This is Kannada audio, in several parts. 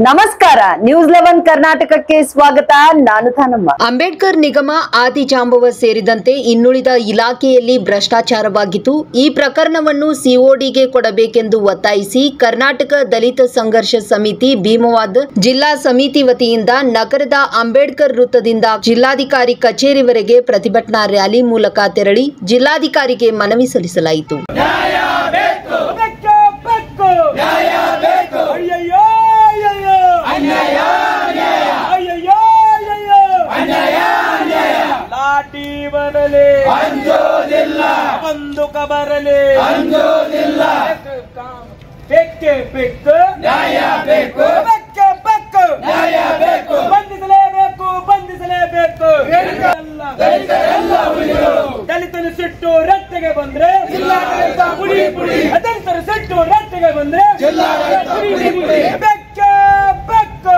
ನಮಸ್ಕಾರ ನ್ಯೂಸ್ ಲೆವೆನ್ ಕರ್ನಾಟಕಕ್ಕೆ ಸ್ವಾಗತ ನಾನು ಥಾನಮ್ಮ ಅಂಬೇಡ್ಕರ್ ನಿಗಮ ಆದಿಜಾಂಬವ ಸೇರಿದಂತೆ ಇನ್ನುಳಿದ ಇಲಾಖೆಯಲ್ಲಿ ಭ್ರಷ್ಟಾಚಾರವಾಗಿದ್ದು ಈ ಪ್ರಕರಣವನ್ನು ಸಿಒಡಿಗೆ ಕೊಡಬೇಕೆಂದು ಒತ್ತಾಯಿಸಿ ಕರ್ನಾಟಕ ದಲಿತ ಸಂಘರ್ಷ ಸಮಿತಿ ಭೀಮವಾದ ಜಿಲ್ಲಾ ಸಮಿತಿ ವತಿಯಿಂದ ನಗರದ ಅಂಬೇಡ್ಕರ್ ವೃತ್ತದಿಂದ ಜಿಲ್ಲಾಧಿಕಾರಿ ಕಚೇರಿವರೆಗೆ ಪ್ರತಿಭಟನಾ ರ್ಯಾಲಿ ಮೂಲಕ ತೆರಳಿ ಜಿಲ್ಲಾಧಿಕಾರಿಗೆ ಮನವಿ ಸಲ್ಲಿಸಲಾಯಿತು ಬೆಕ್ಕು ಬೆಕ್ಕು ನ್ಯಾಯ ಬೇಕು ಅಯ್ಯಯ್ಯೋ ಅಯ್ಯಯ್ಯೋ ಅನ್ಯಾಯ ಅಯ್ಯಯ್ಯೋ ಅಯ್ಯಯ್ಯೋ ಅನ್ಯಾಯ ಲಾಠಿ ಬರಲಿ ಅಂಜೋದಿಲ್ಲ ಬಂದುಕ ಬರಲಿ ಅಂಜೋದಿಲ್ಲ ಬೆಕ್ಕೆ ಬೆಕ್ಕು ನ್ಯಾಯ ಬೇಕು ಬೆಕ್ಕೆ ಬೆಕ್ಕು ನ್ಯಾಯ ಬೇಕು ಬಂಧಿಸಲೇಬೇಕು ಬಂಧಿಸಲೇಬೇಕು ದಲಿತರೆಲ್ಲ ದಲಿತನ ಸಿಟ್ಟು ರಟ್ಟೆಗೆ ಬಂದ್ರೆ ಪುಡಿ ಪುಡಿ ದಲಿತರ ಸಿಟ್ಟು ರಟ್ಟೆಗೆ ಬಂದ್ರೆ ಪುಡಿ ಪುಡಿ ಬೆಕ್ಕ ಬೆಕ್ಕು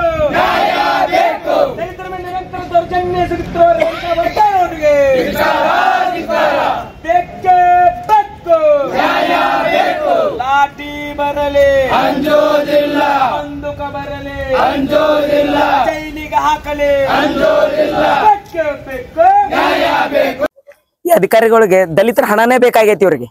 ದಲಿತರ ಮೇಲೆ ನಿರಂತರ ದೌರ್ಜನ್ಯ ಸಿಗುತ್ತಿರೋರಿಗೆ ಬೆಕ್ಕ ಬೆಕ್ಕು ಲಾಠಿ ಬರಲಿ ಅಂಜೋದಿಲ್ಲ ಬಂದುಕ ಬರಲಿ ಅಂಜೋದಿಲ್ಲ ಜೈಲಿಗೆ ಹಾಕಲಿ ಅಂಜೋದಿಲ್ಲ ಬೆಕ್ಕ ಬೆಕ್ಕು ಈ ಅಧಿಕಾರಿಗಳಿಗೆ ದಲಿತರ ಹಣನೇ ಬೇಕಾಗೈತಿ ಇವ್ರಿಗೆ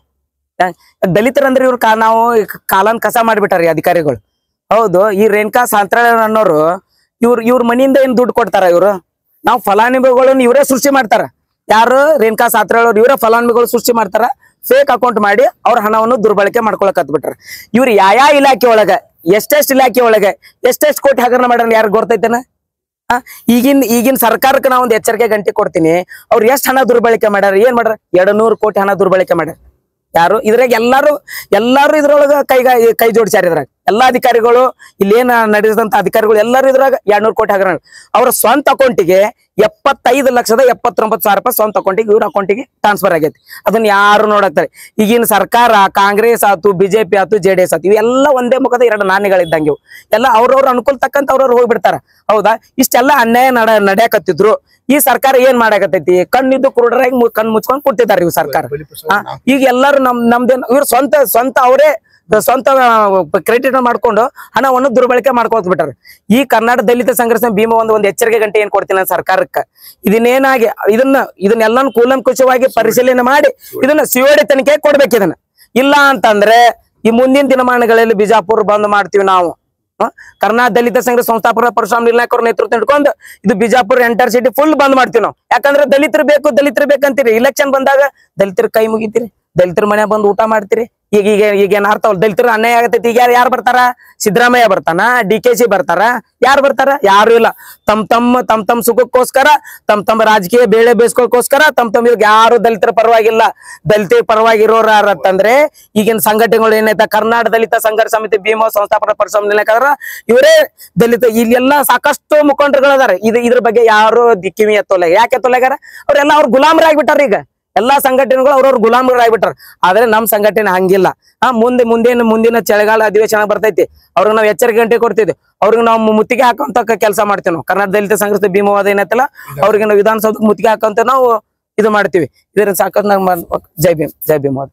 ದಲಿತರಂದ್ರೆ ಇವ್ರ ಕಾ ನಾವು ಕಾಲನ್ ಕಸ ಮಾಡ್ಬಿಟ್ಟಾರಿ ಅಧಿಕಾರಿಗಳು ಹೌದು ಈ ರೇಣುಕಾ ಸಾಂತ್ರಾಳ ಅನ್ನೋರು ಇವ್ರ ಇವ್ರ ಮನಿಯಿಂದ ಏನ್ ದುಡ್ಡು ಕೊಡ್ತಾರ ಇವ್ರು ನಾವು ಫಲಾನುಭವಿಗಳನ್ನ ಇವರೇ ಸೃಷ್ಟಿ ಮಾಡ್ತಾರ ಯಾರು ರೇಣುಕಾ ಸಾತ್ರಾಳ್ ಅವ್ರು ಇವರೇ ಫಲಾನುಭವಿಗಳು ಸೃಷ್ಟಿ ಮಾಡ್ತಾರ ಫೇಕ್ ಅಕೌಂಟ್ ಮಾಡಿ ಅವ್ರ ಹಣವನ್ನು ದುರ್ಬಳಕೆ ಮಾಡ್ಕೊಳಕ್ ಹತ್ಬಿಟ್ರ ಇವ್ರು ಯಾವ ಇಲಾಖೆ ಒಳಗ ಎಷ್ಟೆಷ್ಟ್ ಇಲಾಖೆ ಒಳಗ ಎಷ್ಟೆಷ್ಟ್ ಕೋಟಿ ಹಗರಣ ಮಾಡ್ಯಾರ ಯಾರು ಗೊತ್ತೈತೇನ ಆ, ಈಗಿನ ಈಗಿನ ಸರ್ಕಾರಕ್ಕೆ ನಾ ಒಂದು ಎಚ್ಚರಿಕೆ ಗಂಟೆ ಕೊಡ್ತೀನಿ ಅವ್ರು ಎಷ್ಟು ಹಣ ದುರ್ಬಳಕೆ ಮಾಡ್ಯಾರ ಏನ್ ಮಾಡ್ಯಾರ ಎರಡ್ ನೂರು ಕೋಟಿ ಹಣ ದುರ್ಬಳಕೆ ಮಾಡ್ಯಾರ ಯಾರು ಇದ್ರಾಗ ಎಲ್ಲಾರು ಎಲ್ಲಾರು ಇದ್ರೊಳಗ ಕೈಗ ಕೈ ಜೋಡಿಸ್ಯಾರ ಇದ್ರಾಗ ಎಲ್ಲಾ ಅಧಿಕಾರಿಗಳು ಇಲ್ಲೇನ ನಡೆಸಿದಂತ ಅಧಿಕಾರಿಗಳು ಎಲ್ಲರೂ ಇದ್ರಾಗ ಎರಡ್ನೂರು ಕೋಟಿ ಹಗರಣ ಅವ್ರ ಸ್ವಂತ ಅಕೌಂಟಿಗೆ ಎಪ್ಪತ್ತೈದು ಲಕ್ಷದ ಎಪ್ಪತ್ತೊಂಬತ್ತು ಸಾವಿರ ರೂಪಾಯಿ ಸ್ವಂತ ಅಕೌಂಟಿಗೆ ಇವ್ರ ಅಕೌಂಟಿಗೆ ಟ್ರಾನ್ಸ್ಫರ್ ಆಗೈತಿ ಅದನ್ನ ಯಾರು ನೋಡಕ್ತಾರೆ ಈಗಿನ ಸರ್ಕಾರ ಕಾಂಗ್ರೆಸ್ ಆತು ಬಿಜೆಪಿ ಆತು ಜೆ ಡಿ ಎಸ್ ಆತು ಇವೆಲ್ಲ ಒಂದೇ ಮುಖದ ಎರಡು ನಾಣ್ಯಗಳಿದ್ದಂಗೆ ಇವು ಎಲ್ಲ ಅವ್ರವ್ರ ಅನುಕೂಲ ತಕ್ಕಂತ ಅವ್ರವ್ರು ಹೋಗ್ಬಿಡ್ತಾರ ಹೌದಾ ಇಷ್ಟೆಲ್ಲ ಅನ್ಯಾಯ ನಡ ನಡೆಯಕತ್ತಿದ್ರು ಈ ಸರ್ಕಾರ ಏನ್ ಮಾಡಾಕತ್ತೈತಿ ಕಣ್ಣಿದ್ದು ಕುರುಡರಾಗಿ ಮು- ಕಣ್ ಮುಚ್ಕೊಂಡ್ ಕೊಟ್ಟಿದ್ದಾರೆ ಇವ್ ಸರ್ಕಾರ ಆ, ಈಗ ಎಲ್ಲಾರು ನಮ್ ನಮ್ದೇನ್ ಇವ್ರ ಸ್ವಂತ ಸ್ವಂತ ಅವರೇ ಸ್ವಂತ ಕ್ರೆಡಿಟ್ ಮಾಡ್ಕೊಂಡು ಹಣವನ್ನು ದುರ್ಬಳಕೆ ಮಾಡ್ಕೊಳ್ತ ಬಿಟ್ಟಾರ ಈ ಕರ್ನಾಟಕ ದಲಿತ ಸಂಘರ್ಷ ಭೀಮ ಒಂದು ಒಂದು ಎಚ್ಚರಿಕೆ ಗಂಟೆ ಏನ್ ಕೊಡ್ತೀನಿ ನಾನು ಸರ್ಕಾರಕ್ಕೆ ಇದನ್ನೇನಾಗಿ ಇದನ್ನ ಇದನ್ನೆಲ್ಲನೂ ಕೂಲಂಕುಷವಾಗಿ ಪರಿಶೀಲನೆ ಮಾಡಿ ಇದನ್ನ ಸಿಒಡಿ ತನಿಖೆ ಕೊಡ್ಬೇಕು ಇದನ್ನ ಇಲ್ಲ ಅಂತಂದ್ರೆ ಈ ಮುಂದಿನ ದಿನಮಾನಗಳಲ್ಲಿ ಬಿಜಾಪುರ ಬಂದ್ ಮಾಡ್ತೀವಿ ನಾವು ಹ? ಕರ್ನಾಟಕ ದಲಿತ ಸಂಘ ಸಂಸ್ಥಾಪಕ ಪರಶುರಾಮ್ ನಿರ್ಣಾಯಕ ಅವ್ರ ನೇತೃತ್ವ ಇಟ್ಕೊಂಡು ಇದು ಬಿಜಾಪುರ ಎಂಟರ್ ಸಿಟಿ ಫುಲ್ ಬಂದ್ ಮಾಡ್ತೀವಿ ನಾವು ಯಾಕಂದ್ರೆ ದಲಿತರು ಬೇಕು ದಲಿತರು ಬೇಕಂತೀರಿ ಇಲೆಕ್ಷನ್ ಬಂದಾಗ ದಲಿತರ ಕೈ ಮುಗಿತೀರಿ ದಲಿತರ ಮನೆ ಬಂದು ಊಟ ಮಾಡ್ತೀರಿ ಈಗ ಈಗ ಈಗ ಏನ್ ಅರ್ಥ ದಲಿತರ ಅನ್ಯಾಯ ಆಗತೈತಿ ಈಗ ಯಾರು ಯಾರು ಬರ್ತಾರ ಸಿದ್ದರಾಮಯ್ಯ ಬರ್ತಾನ ಡಿ ಕೆ ಸಿ ಬರ್ತಾರ ಯಾರು ಬರ್ತಾರ ಯಾರು ಇಲ್ಲ ತಮ್ ತಮ್ಮ ತಮ್ ತಮ್ ಸುಖಕ್ಕೋಸ್ಕರ ತಮ್ ತಮ್ಮ ರಾಜಕೀಯ ಬೇಳೆ ಬೇಯಿಸ್ಕೋಕ್ಕೋಸ್ಕರ ತಮ್ ತಮ್ಮ ಇವಾಗ ಯಾರು ದಲಿತರ ಪರವಾಗಿಲ್ಲ ದಲಿತರ ಪರವಾಗಿರೋರು ಯಾರತ್ತಂದ್ರೆ ಈಗಿನ ಸಂಘಟನೆಗಳು ಏನೈತ ಕರ್ನಾಟಕ ದಲಿತ ಸಂಘರ್ಷ ಸಮಿತಿ ಭೀಮ ಸಂಸ್ಥಾಪನಾ ಪರಿಶ್ರಮ ನಿಲಕದ್ರ ಇವರೇ ದಲಿತ ಇಲ್ಲೆಲ್ಲ ಸಾಕಷ್ಟು ಮುಖಂಡರುಗಳದಾರ ಇದು ಇದ್ರ ಬಗ್ಗೆ ಯಾರು ದಿ- ಕಿವಿ ಎತ್ತೋಲ್ಲ ಯಾಕೆ ಎತ್ತೋಲಾಗಾರ ಅವ್ರೆಲ್ಲ ಅವ್ರ ಗುಲಾಮರಾಗ್ಬಿಟ್ಟಾರ ಈಗ ಎಲ್ಲಾ ಸಂಘಟನೆಗಳು ಅವ್ರವ್ರ ಗುಲಾಮರಾಗ್ಬಿಟ್ಟಾರ ಆದ್ರೆ ನಮ್ ಸಂಘಟನೆ ಹಂಗಿಲ್ಲ ಆ ಮುಂದೆ ಮುಂದೇನು ಮುಂದಿನ ಚಳಿಗಾಲ ಅಧಿವೇಶನ ಬರ್ತೈತಿ ಅವ್ರಿಗೆ ನಾವು ಎಚ್ಚರಿಕೆ ಗಂಟೆ ಕೊಡ್ತಿದ್ವಿ ಅವ್ರಿಗೆ ನಾವು ಮುತ್ತಿಗೆ ಹಾಕುವಂತ ಕೆಲಸ ಮಾಡ್ತೀವಿ ನಾವು ಕರ್ನಾಟಕ ದಲಿತ ಸಂಘರ್ಷ ಭೀಮವಾದ ಏನೈತಲ್ಲ ಅವ್ರಿಗೆ ನಾವು ವಿಧಾನಸೌಧಕ್ಕೆ ಮುತ್ತಿಗೆ ಹಾಕಂತ ನಾವು ಇದು ಮಾಡ್ತೀವಿ ಇದ್ರ ಸಾಕಷ್ಟು ನಾವು ಜೈ ಭೀಮ್ ಜೈ ಭೀಮವಾದ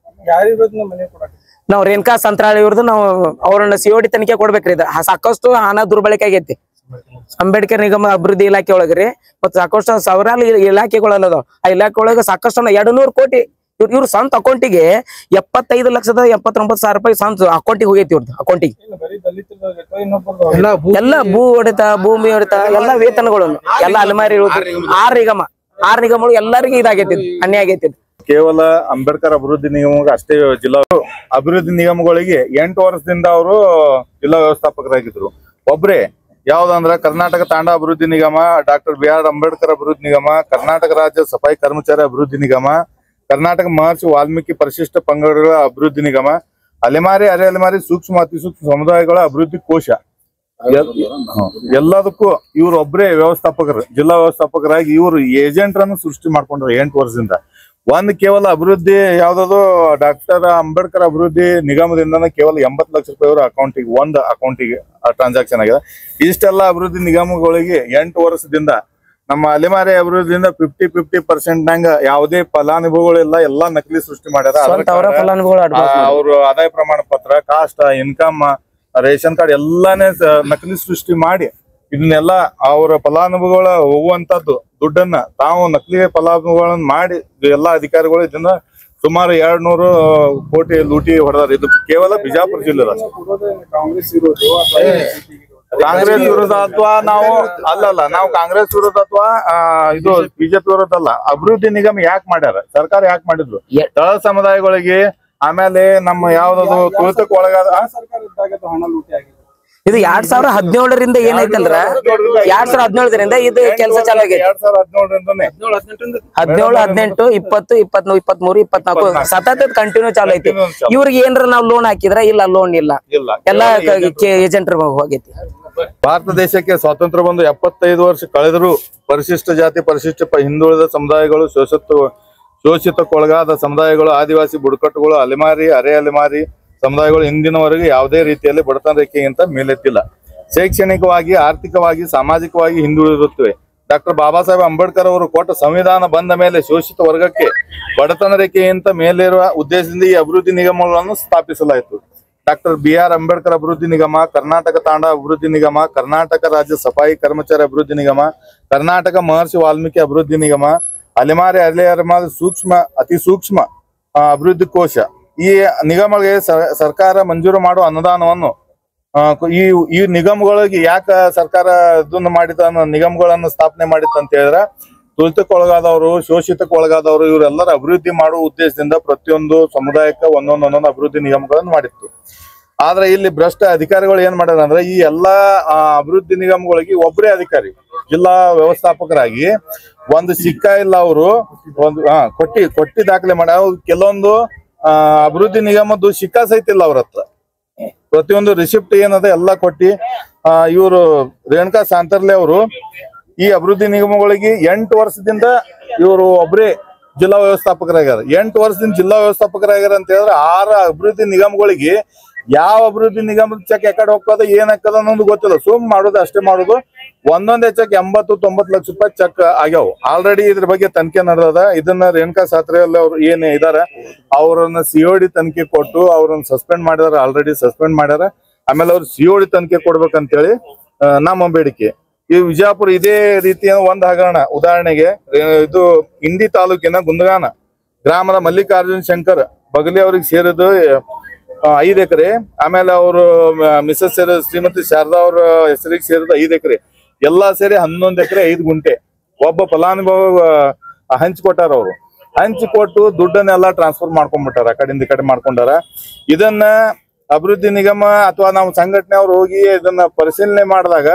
ನಾವು ರೇಣುಕಾ ಸಂತ್ರಾಳಿ ಇವ್ರದ್ದು ನಾವು ಅವ್ರನ್ನ ಸಿಒಡಿ ತನಿಖೆ ಕೊಡ್ಬೇಕ್ರಿ ಇದು ಹ- ಸಾಕಷ್ಟು ಹಣ ದುರ್ಬಳಕೆ ಆಗೈತಿ ಅಂಬೇಡ್ಕರ್ ನಿಗಮ ಅಭಿವೃದ್ಧಿ ಇಲಾಖೆ ಒಳಗ್ರಿ ಮತ್ತ್ ಸಾಕಷ್ಟು ಸಾವಿರಾರು ಇಲ- ಇಲಾಖೆಗಳೆಲ್ಲ ಅದಾವ ಆ ಇಲಾಖೆ ಒಳಗ ಸಾಕಷ್ಟು ಹಣ ಎರಡು ನೂರು ಕೋಟಿ ಇವ್ರ ಇವ್ರ ಸ್ವಂತ ಅಕೌಂಟಿಗೆ ಎಪ್ಪತ್ತೈದು ಲಕ್ಷದ ಎಪ್ಪತ್ತೊಂಬತ್ತು ಸಾವಿರ ರೂಪಾಯಿ ಸ್ವಂತ ಅಕೌಂಟಿಗೆ ಹೋಗೈತಿ ಇವ್ರದ್ದು ಅಕೌಂಟಿಗೆ ಎಲ್ಲ ಭೂ ಹೊಡೆತ ಭೂಮಿ ಹೊಡೆತ ಎಲ್ಲ ವೇತನಗಳು ಎಲ್ಲ ಅಲಮಾರಿ ಇರೋದು. ಆರ್ ನಿಗಮ ಆರ್ ನಿಗಮಗಳು ಎಲ್ಲರಿಗೂ ಇದಾಗೈತಿ ಇದು, ಅನ್ಯಾಯ ಆಗೈತಿ ಇದು. ಕೇವಲ ಅಂಬೇಡ್ಕರ್ ಅಭಿವೃದ್ಧಿ ನಿಗಮಕ್ಕೆ ಅಷ್ಟೇ ಜಿಲ್ಲಾ ಅಭಿವೃದ್ಧಿ ನಿಗಮಗಳಿಗೆ ಎಂಟು ವರ್ಷದಿಂದ ಅವರು ಜಿಲ್ಲಾ ವ್ಯವಸ್ಥಾಪಕರಾಗಿದ್ರು ಒಬ್ರೇ ಯಾವ್ದಂದ್ರ ಕರ್ನಾಟಕ ತಾಂಡ ಅಭಿವೃದ್ಧಿ ನಿಗಮ ಡಾಕ್ಟರ್ ಬಿ ಆರ್ ಅಂಬೇಡ್ಕರ್ ಅಭಿವೃದ್ಧಿ ನಿಗಮ ಕರ್ನಾಟಕ ರಾಜ್ಯ ಸಫಾಯಿ ಕರ್ಮಚಾರಿ ಅಭಿವೃದ್ಧಿ ನಿಗಮ ಕರ್ನಾಟಕ ಮಹರ್ಷಿ ವಾಲ್ಮೀಕಿ ಪರಿಶಿಷ್ಟ ಪಂಗಡಗಳ ಅಭಿವೃದ್ಧಿ ನಿಗಮ ಅಲೆಮಾರಿ ಅರೆ ಅಲೆಮಾರಿ ಸೂಕ್ಷ್ಮ ಅತಿ ಸೂಕ್ಷ್ಮ ಸಮುದಾಯಗಳ ಅಭಿವೃದ್ಧಿ ಕೋಶ ಎಲ್- ಹ್ಮ್. ಎಲ್ಲದಕ್ಕೂ ಇವ್ರು ಒಬ್ರೇ ವ್ಯವಸ್ಥಾಪಕರು ಜಿಲ್ಲಾ ವ್ಯವಸ್ಥಾಪಕರಾಗಿ ಇವರು ಏಜೆಂಟ್ರನ್ನು ಸೃಷ್ಟಿ ಮಾಡ್ಕೊಂಡ್ರು ಎಂಟು ವರ್ಷದಿಂದ ಒಂದ್ ಕೇವಲ ಅಭಿವೃದ್ಧಿ ಯಾವ್ದದು ಡಾಕ್ಟರ್ ಅಂಬೇಡ್ಕರ್ ಅಭಿವೃದ್ಧಿ ನಿಗಮದಿಂದ ಕೇವಲ ಎಂಬತ್ತು ಲಕ್ಷ ರೂಪಾಯಿ ಅವರ ಅಕೌಂಟಿಗೆ ಒಂದ್ ಅಕೌಂಟಿಗೆ ಟ್ರಾನ್ಸಾಕ್ಷನ್ ಆಗಿದೆ ಇಷ್ಟೆಲ್ಲ ಅಭಿವೃದ್ಧಿ ನಿಗಮಗಳಿಗೆ ಎಂಟು ವರ್ಷದಿಂದ ನಮ್ಮ ಅಲೆಮಾರಿ ಅಭಿವೃದ್ಧಿಯಿಂದ ಫಿಫ್ಟಿ ಫಿಫ್ಟಿ ಪರ್ಸೆಂಟ್ ನಂಗ ಯಾವುದೇ ಫಲಾನುಭವಿಗಳಿಲ್ಲ ಎಲ್ಲಾ ನಕಲಿ ಸೃಷ್ಟಿ ಮಾಡ್ಯಾರ ಅದ್ರ ಸ್ವಂತ ಅವರ ಕಾರಣ, ಫಲಾನುಭವಿಗಳು ಆ, advance ಮಾಡ್ತಾರೆ. ಅವ್ರು ಆದಾಯ ಪ್ರಮಾಣ ಪತ್ರ ಕಾಸ್ಟ್ ಇನ್ಕಮ್ ರೇಷನ್ ಕಾರ್ಡ್ ಎಲ್ಲಾನೇ ಸ- ನಕಲಿ ಸೃಷ್ಟಿ ಮಾಡಿ ಇದನ್ನೆಲ್ಲ ಅವರ ಫಲಾನುಭವಿಗಳ ಹೋಗುವಂತದ್ದು ದುಡ್ಡನ್ನ ತಾವು ನಕಲಿ ಫಲಾನುಭವಿಗಳನ್ನ ಮಾಡಿ ಇದು ಎಲ್ಲಾ ಅಧಿಕಾರಿಗಳು ಇದನ್ನ ಸುಮಾರು ಎರಡ್ ನೂರು ಕೋಟಿ ಲೂಟಿ ಹೊಡೆದಾರ ಇದು ಕೇವಲ ಬಿಜಾಪುರ ಜಿಲ್ಲೆ ಕಾಂಗ್ರೆಸ್ ಇರೋದು ಅಥವಾ ಕಾಂಗ್ರೆಸ್ ವಿರೋಧ ಅಥವಾ ನಾವು ಅಲ್ಲಲ್ಲ ನಾವು ಕಾಂಗ್ರೆಸ್ ವಿರೋಧ ಅಥವಾ ಆ, ಇದು ಬಿಜೆಪಿ ವಿರೋಧ ಅಲ್ಲ ಅಭಿವೃದ್ಧಿ ನಿಗಮ ಯಾಕೆ ಮಾಡ್ಯಾರ ಸರ್ಕಾರ ಯಾಕೆ ಮಾಡಿದ್ರು ಎ- ತಳ ಸಮುದಾಯಗಳಿಗೆ ಆಮೇಲೆ ನಮ್ಮ ಯಾವ್ದದು ತುಳಿತಕ್ಕೆ ಒಳಗಾದ ಆ? ಸರ್ಕಾರ ಇದ್ದಾಗ ಅದು ಹಣ ಲೂಟಿ ಆಗಿದೆ ಇದು ಎರಡ್ ಸಾವಿರ ಹದಿನೇಳರಿಂದ ಏನೈತಂದ್ರ ಎರಡ್ ಸಾವಿರ ಹದಿನೇಳರಿಂದ ಇದು ಕೆಲಸ ಚಾಲು ಆಗೈತಿ ಎರಡ್ ಸಾವಿರ ಹದಿನೇಳರಿಂದನೇ ಹದಿನೇಳು ಹದಿನೆಂಟು ಇಪ್ಪತ್ತು ಇಪ್ಪತ್ತ್ ಇಪ್ಪತ್ಮೂರು ಇಪ್ಪತ್ನಾಲ್ಕು ಸತತ ಕಂಟಿನ್ಯೂ ಚಾಲು ಐತಿ Continue ಚಾಲು. ಇವ್ರಿಗೆ ಏನ್ರ ನಾವ್ ಲೋನ್ ಹಾಕಿದ್ರ ಇಲ್ಲ ಲೋನ್ ಇಲ್ಲ ಇಲ್ಲ ಎಲ್ಲ ಏಜೆಂಟ್ ಹೋಗೈತಿ ಭಾರತ ದೇಶಕ್ಕೆ ಸ್ವಾತಂತ್ರ್ಯ ಬಂದು ಎಪ್ಪತ್ತೈದು ವರ್ಷ ಕಳೆದರೂ ಪರಿಶಿಷ್ಟ ಜಾತಿ ಪರಿಶಿಷ್ಟ ಪ- ಹಿಂದುಳಿದ ಸಮುದಾಯಗಳು ಶೋಷಿತ ಶೋಷಿತಕ್ಕೊಳಗಾದ ಸಮುದಾಯಗಳು ಆದಿವಾಸಿ ಬುಡಕಟ್ಟುಗಳು ಅಲೆಮಾರಿ ಅರೆ ಅಲೆಮಾರಿ ಸಮುದಾಯಗಳು ಇಂದಿನವರೆಗೆ ಯಾವುದೇ ರೀತಿಯಲ್ಲಿ ಬಡತನ ರೇಖೆಗಿಂತ ಮೇಲೆತ್ತಿಲ್ಲ ಶೈಕ್ಷಣಿಕವಾಗಿ ಆರ್ಥಿಕವಾಗಿ ಸಾಮಾಜಿಕವಾಗಿ ಹಿಂದುಳಿದಿರುತ್ತವೆ ಡಾಕ್ಟರ್ ಬಾಬಾ ಸಾಹೇಬ್ ಅಂಬೇಡ್ಕರ್ ಅವರು ಕೊಟ್ಟ ಸಂವಿಧಾನ ಬಂದ ಮೇಲೆ ಶೋಷಿತ ವರ್ಗಕ್ಕೆ ಬಡತನ ರೇಖೆಗಿಂತ ಮೇಲಿರುವ ಉದ್ದೇಶದಿಂದ ಈ ಅಭಿವೃದ್ಧಿ ನಿಗಮಗಳನ್ನು ಸ್ಥಾಪಿಸಲಾಯಿತು ಡಾಕ್ಟರ್ ಬಿ ಆರ್ ಅಂಬೇಡ್ಕರ್ ಅಭಿವೃದ್ಧಿ ನಿಗಮ ಕರ್ನಾಟಕ ತಾಂಡ ಅಭಿವೃದ್ಧಿ ನಿಗಮ ಕರ್ನಾಟಕ ರಾಜ್ಯ ಸಫಾಯಿ ಕರ್ಮಚಾರಿ ಅಭಿವೃದ್ಧಿ ನಿಗಮ ಕರ್ನಾಟಕ ಮಹರ್ಷಿ ವಾಲ್ಮೀಕಿ ಅಭಿವೃದ್ಧಿ ನಿಗಮ ಅಲೆಮಾರಿ ಅಲೆಮಾರಿ ಸೂಕ್ಷ್ಮ ಅತಿ ಸೂಕ್ಷ್ಮ ಆ, ಅಭಿವೃದ್ಧಿ ಕೋಶ ಈ ನಿಗಮಗಳಿಗೆ ಸ- ಸರ್ಕಾರ ಮಂಜೂರು ಮಾಡುವ ಅನುದಾನವನ್ನು ಆ, ಕು- ಈ ಈ ನಿಗಮಗಳಿಗೆ ಯಾಕ ಸರ್ಕಾರ ಇದನ್ನ ಮಾಡಿದ ಅನ್ನೋ ನಿಗಮಗಳನ್ನು ಸ್ಥಾಪನೆ ಮಾಡಿತ್ತು ಅಂತ ಹೇಳಿದ್ರೆ ತುಳಿತಕ್ಕೊಳಗಾದವರು ಶೋಷಿತಕ್ಕೆ ಒಳಗಾದವರು ಇವರೆಲ್ಲರ ಅಭಿವೃದ್ಧಿ ಮಾಡುವ ಉದ್ದೇಶದಿಂದ ಪ್ರತಿಯೊಂದು ಸಮುದಾಯಕ್ಕೆ ಒಂದೊಂದು ಒಂದೊಂದು ಅಭಿವೃದ್ಧಿ ನಿಗಮಗಳನ್ನು ಮಾಡಿತ್ತು ಆದ್ರೆ ಇಲ್ಲಿ ಭ್ರಷ್ಟ ಅಧಿಕಾರಿಗಳು ಏನ್ ಮಾಡ್ಯಾರ ಅಂದ್ರೆ ಈ ಎಲ್ಲಾ ಆ, ಅಭಿವೃದ್ಧಿ ನಿಗಮಗಳಿಗೆ ಒಬ್ಬರೇ ಅಧಿಕಾರಿ ಜಿಲ್ಲಾ ವ್ಯವಸ್ಥಾಪಕರಾಗಿ ಒಂದು ಸಿಕ್ಕ ಇಲ್ಲ ಅವರು ಒಂದು ಹಾ ಕೊಟ್ಟಿ ಕೊಟ್ಟಿ ದಾಖಲೆ ಮಾಡಿ ಅವ್ರು ಕೆಲವೊಂದು ಆ, ಅಭಿವೃದ್ಧಿ ನಿಗಮದ್ದು ಸಿಕ್ಕ ಸಹಿತ ಇಲ್ಲ ಅವ್ರ ಹತ್ರ ಪ್ರತಿಯೊಂದು ರಿಸಿಪ್ಟ್ ಏನದ ಎಲ್ಲ ಕೊಟ್ಟಿ ಆ ಇವರು ರೇಣುಕಾ ಸಾಂತರ್ಲೆ ಅವರು ಈ ಅಭಿವೃದ್ಧಿ ನಿಗಮಗಳಿಗೆ ಎಂಟು ವರ್ಷದಿಂದ ಇವರು ಒಬ್ಬರೇ ಜಿಲ್ಲಾ ವ್ಯವಸ್ಥಾಪಕರಾಗ್ಯಾರ ಎಂಟು ವರ್ಷದಿಂದ ಜಿಲ್ಲಾ ವ್ಯವಸ್ಥಾಪಕರಾಗ್ಯಾರ ಅಂತ ಹೇಳಿದ್ರೆ ಆರು ಅಭಿವೃದ್ಧಿ ನಿಗಮಗಳಿಗೆ ಯಾವ ಅಭಿವೃದ್ಧಿ ನಿಗಮದ ಚೆಕ್ ಯಾಕಡೆ ಹೋಗ್ತದ ಏನ್ ಹಾಕದ ಅನ್ನೋದು ಗೊತ್ತಿಲ್ಲ ಸುಮ್ ಮಾಡೋದು ಅಷ್ಟೇ ಮಾಡೋದು ಒಂದೊಂದೇ ಚೆಕ್ ಎಂಬತ್ತು ತೊಂಬತ್ತು ಲಕ್ಷ ರೂಪಾಯಿ ಚೆಕ್ ಆಗ್ಯಾವ ಆಲ್ರೆಡಿ ಇದ್ರ ಬಗ್ಗೆ ತನಿಖೆ ನಡೆದದ ಇದನ್ನ ರೇಣುಕಾ ಸಾತ್ರೆಯಲ್ಲಿ ಅವ್ರು ಏನ್ ಇದಾರ ಅವ್ರನ್ನ ಸಿಒಡಿ ತನಿಖೆ ಕೊಟ್ಟು ಅವ್ರನ್ನ ಸಸ್ಪೆಂಡ್ ಮಾಡಿದಾರ ಆಲ್ರೆಡಿ ಸಸ್ಪೆಂಡ್ ಮಾಡ್ಯಾರ ಆಮೇಲೆ ಅವ್ರು ಸಿಒಡಿ ತನಿಖೆ ಕೊಡ್ಬೇಕಂತೇಳಿ ಆ, ನಮ್ಮ ಬೇಡಿಕೆ ಈ ವಿಜಯಪುರ ಇದೇ ರೀತಿಯ ಒಂದು ಹಗರಣ ಉದಾಹರಣೆಗೆ ಆ, ಇದು ಇಂಡಿ ತಾಲೂಕಿನ ಗುಂದಗಾನ ಗ್ರಾಮದ ಮಲ್ಲಿಕಾರ್ಜುನ್ ಶಂಕರ್ ಬಗಲಿ ಅವ್ರಿಗೆ ಸೇರಿದ್ದು ಆ, ಐದ್ ಎಕರೆ ಆಮೇಲೆ ಅವರು ಮಿಸಸ್ ಸೇರಿ ಶ್ರೀಮತಿ ಶಾರದಾ ಅವ್ರ ಹೆಸರಿಗೆ ಸೇರಿದ ಐದ್ ಎಕರೆ ಎಲ್ಲಾ ಸೇರಿ ಹನ್ನೊಂದ್ ಎಕರೆ ಐದ್ ಗುಂಟೆ ಒಬ್ಬ ಫಲಾನುಭವ ಆ, ಹಂಚ್ಕೊಟ್ಟಾರ ಅವರು ಹಂಚಿಕೊಟ್ಟು ದುಡ್ಡನ್ನೆಲ್ಲ ಟ್ರಾನ್ಸ್ಫರ್ ಮಾಡ್ಕೊಂಡ್ಬಿಟ್ಟಾರ ಆ ಕಡೆಯಿಂದ ಈ ಕಡೆ ಮಾಡ್ಕೊಂಡಾರ ಇದನ್ನ ಅಭಿವೃದ್ಧಿ ನಿಗಮ ಅಥವಾ ನಾವು ಸಂಘಟನೆ ಅವ್ರು ಹೋಗಿ ಇದನ್ನ ಪರಿಶೀಲನೆ ಮಾಡಿದಾಗ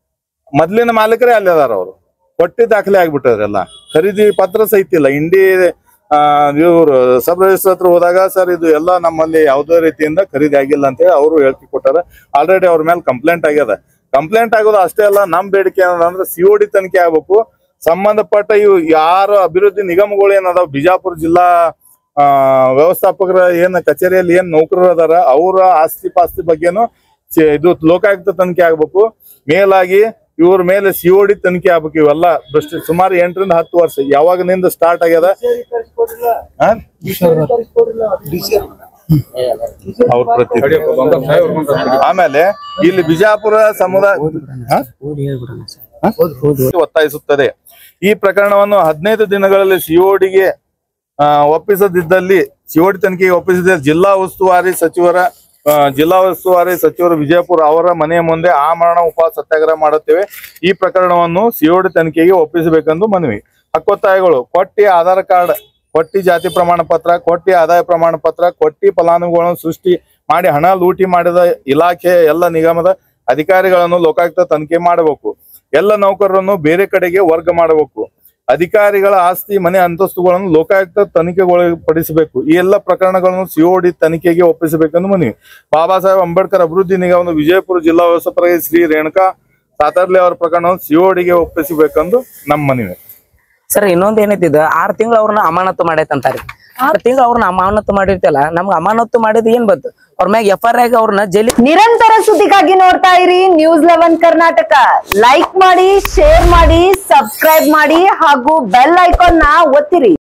ಮೊದ್ಲಿನ ಮಾಲೀಕರೇ ಅಲ್ಲಿ ಅದಾರ ಅವರು ಕೊಟ್ಟಿ ದಾಖಲೆ ಆಗ್ಬಿಟ್ಟದ್ರೆಲ್ಲ ಖರೀದಿ ಪತ್ರ ಸಹಿತ ಇಲ್ಲ ಇಂಡಿ ಆ ಇವ್ರು ಸಬ್ ರಿಜಿಸ್ಟರ್ ಹತ್ರ ಹೋದಾಗ ಸರ್ ಇದು ಎಲ್ಲ ನಮ್ಮಲ್ಲಿ ಯಾವುದೇ ರೀತಿಯಿಂದ ಖರೀದಿ ಆಗಿಲ್ಲ ಅಂತ ಹೇಳಿ ಅವರು ಹೇಳಿಕೆ ಕೊಟ್ಟಾರ ಆಲ್ರೆಡಿ ಅವ್ರ ಮೇಲೆ ಕಂಪ್ಲೇಂಟ್ ಆಗ್ಯದ ಕಂಪ್ಲೇಂಟ್ ಆಗೋದು ಅಷ್ಟೇ ಅಲ್ಲ ನಮ್ ಬೇಡಿಕೆ ಏನಂದ್ರೆ ಸಿಒಡಿ ತನಿಖೆ ಆಗ್ಬೇಕು ಸಂಬಂಧಪಟ್ಟ ಇವು ಯಾರು ಅಭಿವೃದ್ಧಿ ನಿಗಮಗಳು ಏನದಾವ ಬಿಜಾಪುರ ಜಿಲ್ಲಾ ಆ ವ್ಯವಸ್ಥಾಪಕರ ಏನ್ ಕಚೇರಿಯಲ್ಲಿ ಏನ್ ನೌಕರರು ಅದಾರ ಅವರ ಆಸ್ತಿ ಪಾಸ್ತಿ ಬಗ್ಗೆನು ಸಿ- ಇದು ಲೋಕಾಯುಕ್ತ ತನಿಖೆ ಆಗ್ಬೇಕು ಮೇಲಾಗಿ ಇವ್ರ ಮೇಲೆ ಸಿಒಡಿ ತನಿಖೆ ಆಗ್ಬೇಕು ಇವೆಲ್ಲ ಭ್ರಷ್ಟ ಸುಮಾರು ಎಂಟರಿಂದ ಹತ್ತು ವರ್ಷ ಯಾವಾಗಿನಿಂದ ಸ್ಟಾರ್ಟ್ ಆಗ್ಯದ ಆ? ಅವ್ರ ಪ್ರತಿ ಆಮೇಲೆ ಇಲ್ಲಿ ಬಿಜಾಪುರ ಸಮುದಾಯ ಆ? ಒತ್ತಾಯಿಸುತ್ತದೆ ಈ ಪ್ರಕರಣವನ್ನು ಹದಿನೈದು ದಿನಗಳಲ್ಲಿ ಸಿಒಡಿಗೆ ಒಪ್ಪಿಸದಿದ್ದಲ್ಲಿ ಸಿಒಡಿ ತನಿಖೆಗೆ ಒಪ್ಪಿಸಿದ ಜಿಲ್ಲಾ ಉಸ್ತುವಾರಿ ಸಚಿವರ ಆ, ಜಿಲ್ಲಾ ಉಸ್ತುವಾರಿ ಸಚಿವರು ವಿಜಯಪುರ ಅವರ ಮನೆಯ ಮುಂದೆ ಆಮರಣ ಉಪವಾಸ ಸತ್ಯಾಗ್ರಹ ಮಾಡುತ್ತೇವೆ ಈ ಪ್ರಕರಣವನ್ನು ಸಿಒಡಿ ತನಿಖೆಗೆ ಒಪ್ಪಿಸಬೇಕೆಂದು ಮನವಿ ಹಕ್ಕೊತ್ತಾಯಗಳು ಕೊಟ್ಟಿ ಆಧಾರ್ ಕಾರ್ಡ್ ಕೊಟ್ಟಿ ಜಾತಿ ಪ್ರಮಾಣ ಪತ್ರ ಕೊಟ್ಟಿ ಆದಾಯ ಪ್ರಮಾಣ ಪತ್ರ ಕೊಟ್ಟಿ ಫಲಾನುಭವಿಗಳನ್ನು ಸೃಷ್ಟಿ ಮಾಡಿ ಹಣ ಲೂಟಿ ಮಾಡಿದ ಇಲಾಖೆ ಎಲ್ಲ ನಿಗಮದ ಅಧಿಕಾರಿಗಳನ್ನು ಲೋಕಾಯುಕ್ತ ತನಿಖೆ ಮಾಡಬೇಕು ಎಲ್ಲ ನೌಕರರನ್ನು ಬೇರೆ ಕಡೆಗೆ ವರ್ಗ ಮಾಡಬೇಕು ಅಧಿಕಾರಿಗಳ ಆಸ್ತಿ ಮನೆ ಅಂತಸ್ತುಗಳನ್ನು ಲೋಕಾಯುಕ್ತ ತನಿಖೆಗೊಳಪಡಿಸಬೇಕು ಈ ಎಲ್ಲ ಪ್ರಕರಣಗಳನ್ನು ಸಿಒಡಿ ತನಿಖೆಗೆ ಒಪ್ಪಿಸಬೇಕೆಂದು ಮನವಿ ಬಾಬಾ ಸಾಹೇಬ್ ಅಂಬೇಡ್ಕರ್ ಅಭಿವೃದ್ಧಿ ನಿಗಮದ ವಿಜಯಪುರ ಜಿಲ್ಲಾ ವ್ಯವಸ್ಥಾಪಕ ಶ್ರೀ ರೇಣುಕಾ ಸಾತಾರ್ಲೆ ಅವರ ಪ್ರಕರಣವನ್ನು ಸಿಒಡಿಗೆ ಒಪ್ಪಿಸಬೇಕೆಂದು ನಮ್ಮ ಮನವಿ ಸರ್ ಇನ್ನೊಂದ್ ಏನೈತಿ ಇದು ಆರ್ ತಿಂಗಳು ಅವ್ರನ್ನ ಅಮಾನತು ಮಾಡೈತಂತಾರಿ ಆರ್ ತಿಂಗಳು ಅವ್ರನ್ನ ಅಮಾನತು ಮಾಡಿರ್ತಲ್ಲ ನಮ್ಗೆ ಅಮಾನತು ಮಾಡಿದ್ ಏನ್ ಬಂತು ಅವ್ರ ಮ್ಯಾಗ ಎಫ್ ಆರ್ ಆಗಿ ಅವ್ರನ್ನ ಜೈಲಿ ನಿರಂತರ ಸುದ್ದಿಗಾಗಿ ನೋಡ್ತಾ ಇರಿ ನ್ಯೂಸ್ ಲೆವೆನ್ ಕರ್ನಾಟಕ ಲೈಕ್ ಮಾಡಿ ಶೇರ್ ಮಾಡಿ ಸಬ್ಸ್ಕ್ರೈಬ್ ಮಾಡಿ ಹಾಗೂ ಬೆಲ್ ಐಕಾನ್ ನ ಒತ್ತಿರಿ